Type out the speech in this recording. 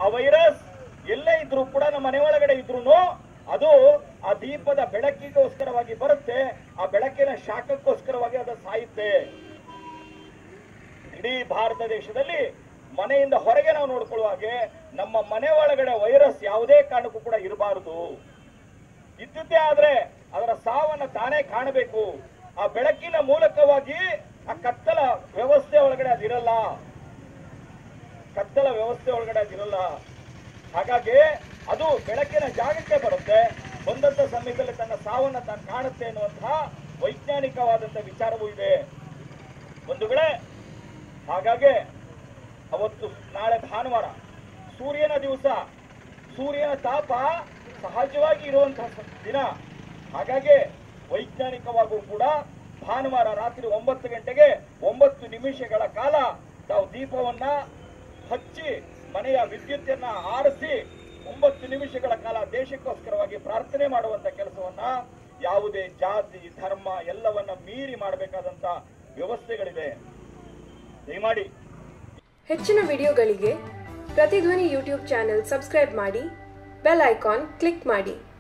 ಆ ವೈರಸ್ ಎಲ್ಲೇ ಇದ್ರೂ ಕೂಡ ನಮ್ಮ ಮನೆ ಒಳಗಡೆ ಇದ್ರೂ ಅದು ಆ ದೀಪದ ಬೆಳಕಿಗೋಸ್ಕರವಾಗಿ ಬರುತ್ತೆ ಆ ಬೆಳಕಿನ ಶಾಖಕ್ಕೋಸ್ಕರವಾಗಿ ಅದು ಸಾಯುತ್ತೆ ಇಡೀ ಭಾರತ ದೇಶದಲ್ಲಿ ಮನೆಯಿಂದ ಹೊರಗೆ ನಾವು ನೋಡ್ಕೊಳ್ಳುವಾಗೆ ನಮ್ಮ ಮನೆ ಒಳಗಡೆ ವೈರಸ್ ಯಾವುದೇ ಕಾರಣಕ್ಕೂ ಕೂಡ ಇರಬಾರದು ಇದ್ದಿದ್ದೇ ಆದ್ರೆ ಅದರ ಸಾವನ್ನ ತಾನೇ ಕಾಣಬೇಕು ಆ ಬೆಳಕಿನ ಮೂಲಕವಾಗಿ ಆ ಕತ್ತಲ ವ್ಯವಸ್ಥೆ ಒಳಗಡೆ ಅದಿರಲ್ಲ ಕತ್ತಲ ವ್ಯವಸ್ಥೆ ಒಳಗಡೆ ಅದಿರಲ್ಲ ಹಾಗಾಗಿ ಅದು ಬೆಳಕಿನ ಜಾಗಕ್ಕೆ ಬರುತ್ತೆ ಬಂದಂತ ಸಮಯದಲ್ಲಿ ತನ್ನ ಸಾವನ್ನ ತಾನು ಕಾಣುತ್ತೆ ಎನ್ನುವಂತಹ ವೈಜ್ಞಾನಿಕವಾದಂತ ವಿಚಾರವೂ ಇದೆ ಬಂಧುಗಳೇ ಹಾಗಾಗಿ ಅವತ್ತು ನಾಳೆ ಭಾನುವಾರ ಸೂರ್ಯನ ದಿವಸ ಸೂರ್ಯನ ತಾಪ ಸಹಜವಾಗಿ ಇರುವಂತಹ ಸ- ದಿನ ಹಾಗಾಗಿ ವೈಜ್ಞಾನಿಕವಾಗೂ ಕೂಡ ಭಾನುವಾರ ರಾತ್ರಿ ಒಂಬತ್ತು ಗಂಟೆಗೆ ಒಂಬತ್ತು ನಿಮಿಷಗಳ ಕಾಲ ತಾವು ದೀಪವನ್ನ ಹಚ್ಚಿ ಮನೆಯ ವಿದ್ಯುತ್ತನ್ನ ಆರಿಸಿ ಒಂಬತ್ತು ನಿಮಿಷಗಳ ಕಾಲ ದೇಶಕ್ಕೋಸ್ಕರವಾಗಿ ಪ್ರಾರ್ಥನೆ ಮಾಡುವಂತ ಕೆಲಸವನ್ನ ಯಾವುದೇ ಜಾತಿ ಧರ್ಮ ಎಲ್ಲವನ್ನ ಮೀರಿ ಮಾಡಬೇಕಾದಂತ ವ್ಯವಸ್ಥೆಗಳಿದೆ ದಯಮಾಡಿ ಹೆಚ್ಚಿನ ವಿಡಿಯೋಗಳಿಗೆ ಪ್ರತಿಧ್ವನಿ ಯೂಟ್ಯೂಬ್ ಚಾನೆಲ್ ಸಬ್ಸ್ಕ್ರೈಬ್ ಮಾಡಿ ಬೆಲ್ ಐಕಾನ್ ಕ್ಲಿಕ್ ಮಾಡಿ